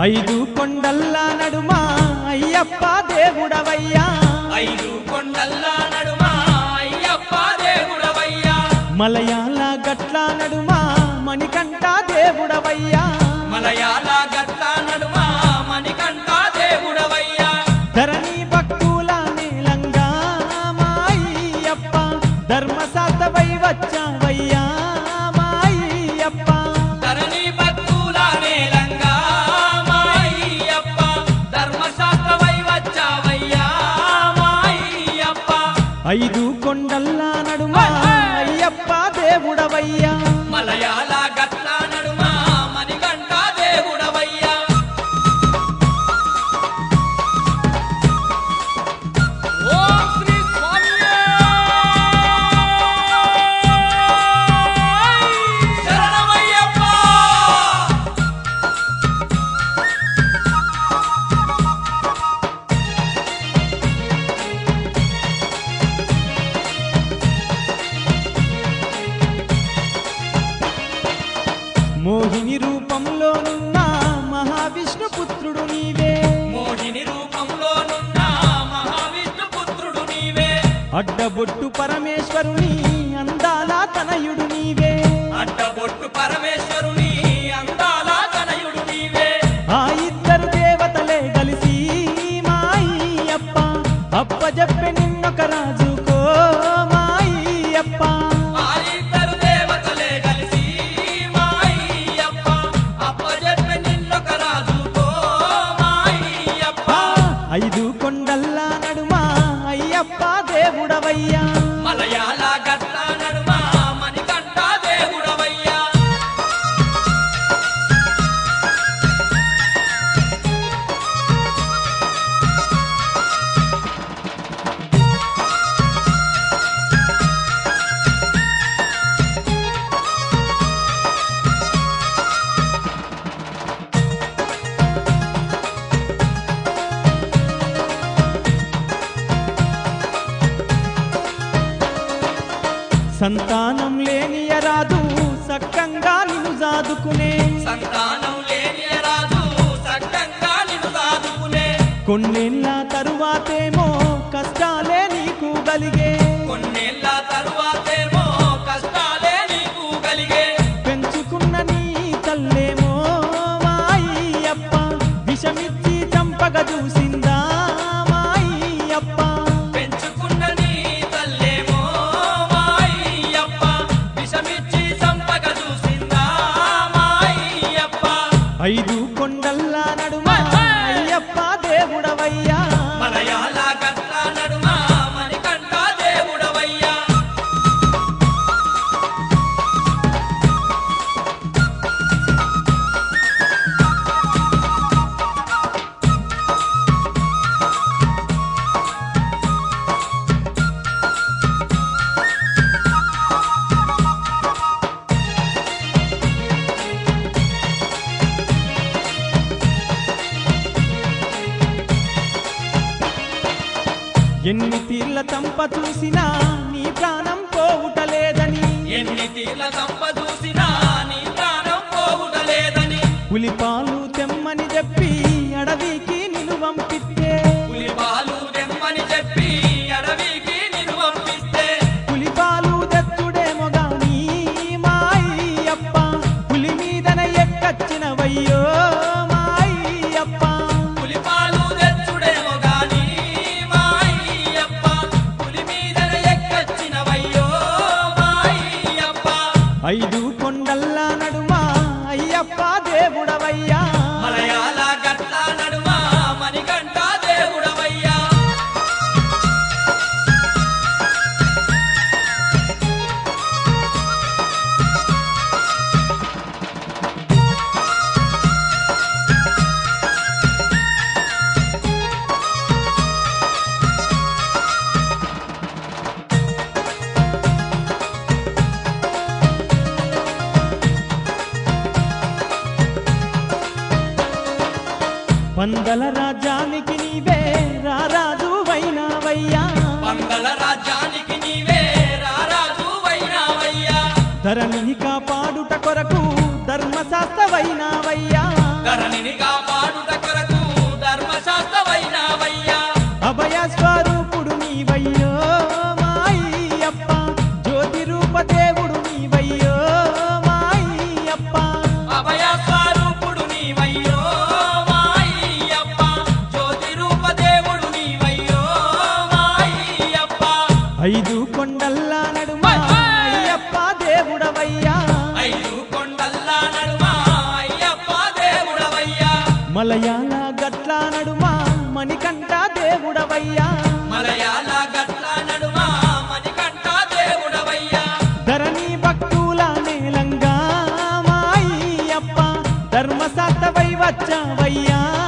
ఐదు కొండల్ల నడుమ అయ్యప్ప దేవుడవయ్యా ఐదు కొండల్ల నడుమ అయ్యప్ప దేవుడవయ్యా మలయాళ గట్ల నడుమ మణికంఠ దేవుడవయ్యా మలయాళ గట్ల నడుమ మణికంఠ దేవుడవయ్యా ధరణి భక్తుల నీలంగా మా అయ్యప్ప ధర్మశాస్త్రవై వచ్చావయ్యా మా అయ్యప్ప ధరణి భక్తుల నేలంగా మా అయ్యప్ప ధర్మశాస్త్రవై వచ్చావయ్యా మా అయ్యప్ప ఐదు కొండల్ల నడుమ అయ్యప్ప దేవుడవయ్యా మలయాళ గట్ల నడుమ మణికంఠ దేవుడవయ్యా ఓం శ్రీ స్వామియే శరణమయ్యప్ప మోహిని రూపంలోనున్న మహావిష్ణు పుత్రుడు నీవే మోహిని రూపంలోనున్న మహావిష్ణు పుత్రుడు నీవే అడ్డబొట్టు పరమేశ్వరుని అందాల తనయుడు నీవే అడ్డబొట్టు పరమేశ్వరుని అందాల తనయుడు నీవే ఆ ఇద్దరు దేవతలే కలిసి మా అయ్యప్ప అప్పజెప్పే నిన్నొక రాజుకో మా అయ్యప్ప ఆ ఇద్దరు దేవతలే కలిసి మా అయ్యప్ప అప్పజెప్పి నిన్నొక రాజుకో మా అయ్యప్ప ఆ ఐదు కొండల్ల నడుమ అయ్యప్ప దేవుడవయ్యా మలయాళ గట్ల నడుమ మణికంఠ దేవుడవయ్యా సంతానం లేనియరాదు సక్కంగా నిన్ను జాదుకునే సంతానం లేని రాజు సక్కంగా నిన్ను సాదుకునే కొన్నేళ్ళ తరువాతేమో కష్టాలే నీకు కలిగే కొన్నేళ్ల తరువాతేమో కష్టాలే నీకు కలిగే పెంచుకున్న నీ తల్లేమో మా అయ్యప్ప విషమిచ్చి చంపగ చూసిందా మా అయ్యప్ప పెంచుకున్న నీ తల్లేమో మా అయ్యప్ప విషమిచ్చి సంపక చూసిందా మా అయ్యప్ప ఐదు కొండల్ల నడుమ అయ్యప్ప దేవుడవయ్యా మలయాళ గట్ల నడుమ మణికంఠ దేవుడవయ్యా ఎన్ని తీర్ల తంప చూసినా నీ ప్రాణం పోవుటలేదని ఎన్ని తీర్ల సంప చూసినా నీ ప్రాణం పోవుటలేదని పులిపాలు తెమ్మని చెప్పి అడవికి నిన్ను పంపిస్తే పులిపాలు దెమ్మని చెప్పి అడవికి నిన్ను పంపిస్తే పులిపాలు తెచ్చుడేమో గాని మా అయ్యప్ప పులి మీదన ఎక్కచ్చినవయ్యో మా అయ్యప్ప పులిపాలు తెచ్చుడేమో గాని మా అయ్యప్ప పులి మీదన ఎక్కచ్చినవయ్యో మా అయ్యప్ప ఐదు కొండల్ల నడుమ అయ్యప్ప దేవుడవయ్యా మలయాళ గట్ల నడుమ మణికంఠ దేవుడవయ్యా పందల రాజ్యానికి నీవే రారాజు వైనావయ్యా మంగళ రాజ్యానికి నీవే రారాజు వైనావయ్యా ధరణిని కాపాడుట కొరకు ధర్మశాస్త్రవైనావయ్యా ధరణిని కాపాడు మలయాళ గట్ల నడుమా మణికంఠ దేవుడవయ్యా మలయాళ గట్ల నడుమ మణికంఠ దేవుడవయ్యా ధరణి భక్తుల నేలంగా మా అయ్యప్ప ధర్మశాస్త్రవై వచ్చావయ్యా